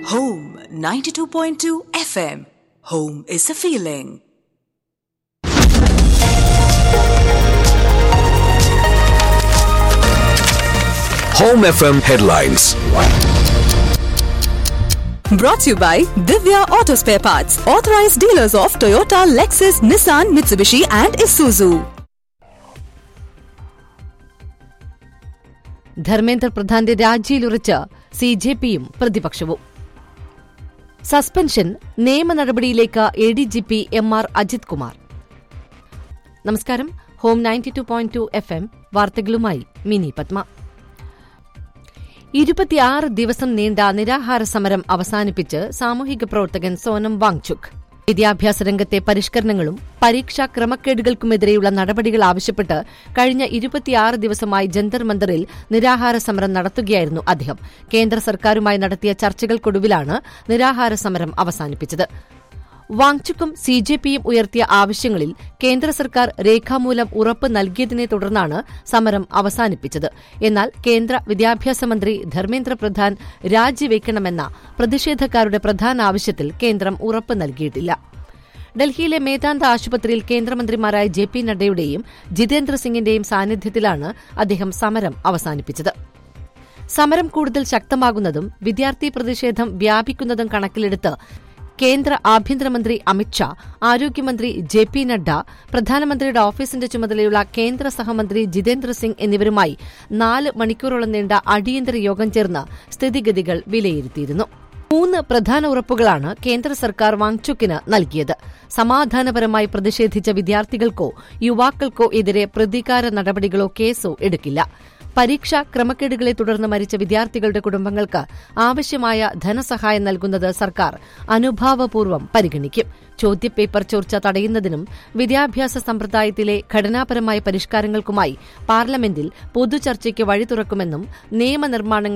Home 92.2 FM. Home is a feeling. Home FM headlines. Brought to you by Divya Auto Spare Parts, authorized dealers of Toyota, Lexus, Nissan, Mitsubishi, and Isuzu. Dharmendra പ്രധാന്റെ രാജിയിലുറച്ച് C J പിയും പ്രതിപക്ഷവും suspension നിയമ നടപടിയിലേക്ക് A D G P M R Ajith Kumar നമസ്കാരം home ninety two point two F M വാർത്തകളുമായി മിനി പത്മ ഇരുപത്തിയാറ് ദിവസം നീണ്ട നിരാഹാര സമരം അവസാനിപ്പിച്ച് സാമൂഹിക പ്രവർത്തകൻ സോനം വാങ്ചുക് വിദ്യാഭ്യാസ രംഗത്തെ പരിഷ്കരണങ്ങളും പരീക്ഷാ ക്രമക്കേടുകൾക്കുമെതിരെയുള്ള നടപടികൾ ആവശ്യപ്പെട്ട് കഴിഞ്ഞ ഇരുപത്തിയാറ് ദിവസമായി ജന്തർ മന്ദറിൽ നിരാഹാര സമരം നടത്തുകയായിരുന്നു അദ്ദേഹം കേന്ദ്ര സർക്കാരുമായി നടത്തിയ ചർച്ചകൾക്കൊടുവിലാണ് നിരാഹാര സമരം അവസാനിപ്പിച്ചത് വാങ്ചുക്കും സി ജെ പിയും ഉയർത്തിയ ആവശ്യങ്ങളിൽ കേന്ദ്ര സർക്കാർ രേഖാമൂലം ഉറപ്പ് നൽകിയതിനെ തുടർന്നാണ് സമരം അവസാനിപ്പിച്ചത് എന്നാൽ കേന്ദ്ര വിദ്യാഭ്യാസ മന്ത്രി ധർമ്മേന്ദ്ര പ്രധാൻ രാജിവെക്കണമെന്ന പ്രതിഷേധക്കാരുടെ പ്രധാന ആവശ്യത്തിൽ കേന്ദ്രം ഉറപ്പ് നൽകിയിട്ടില്ല ഡൽഹിയിലെ മേതാന്ത ആശുപത്രിയിൽ കേന്ദ്രമന്ത്രിമാരായ ജെ പി നഡ്ഡയുടെയും ജിതേന്ദ്ര സിംഗിന്റെയും സാന്നിധ്യത്തിലാണ് അദ്ദേഹം സമരം അവസാനിപ്പിച്ചത് സമരം കൂടുതൽ ശക്തമാകുന്നതും വിദ്യാർത്ഥി പ്രതിഷേധം വ്യാപിക്കുന്നതും കണക്കിലെടുത്ത് കേന്ദ്ര ആഭ്യന്തരമന്ത്രി അമിത്ഷാ ആരോഗ്യമന്ത്രി ജെ പി നഡ്ഡ പ്രധാനമന്ത്രിയുടെ ഓഫീസിന്റെ ചുമതലയുള്ള കേന്ദ്ര സഹമന്ത്രി ജിതേന്ദ്ര സിംഗ് എന്നിവരുമായി നാല് മണിക്കൂറോളം നീണ്ട അടിയന്തര യോഗം ചേർന്ന് സ്ഥിതിഗതികൾ വിലയിരുത്തിയിരുന്നു മൂന്ന് പ്രധാന ഉറപ്പുകളാണ് കേന്ദ്ര സർക്കാർ വാങ്ചുക്കിന് നൽകിയത് സമാധാനപരമായി പ്രതിഷേധിച്ച വിദ്യാർത്ഥികൾക്കോ യുവാക്കൾക്കോ എതിരെ പ്രതികാര നടപടികളോ കേസോ എടുക്കില്ല പരീക്ഷാ ക്രമക്കേടുകളെ തുടർന്ന് മരിച്ച വിദ്യാർത്ഥികളുടെ കുടുംബങ്ങൾക്ക് ആവശ്യമായ ധനസഹായം നൽകുന്നത് സർക്കാർ അനുഭാവപൂർവ്വം പരിഗണിക്കും ചോദ്യപേപ്പർ ചോർച്ച തടയുന്നതിനും വിദ്യാഭ്യാസ സമ്പ്രദായത്തിലെ ഘടനാപരമായ പരിഷ്കാരങ്ങൾക്കുമായി പാർലമെന്റിൽ പൊതുചർച്ചയ്ക്ക് വഴി തുറക്കുമെന്നും നിയമനിർമ്മാണങ്ങൾ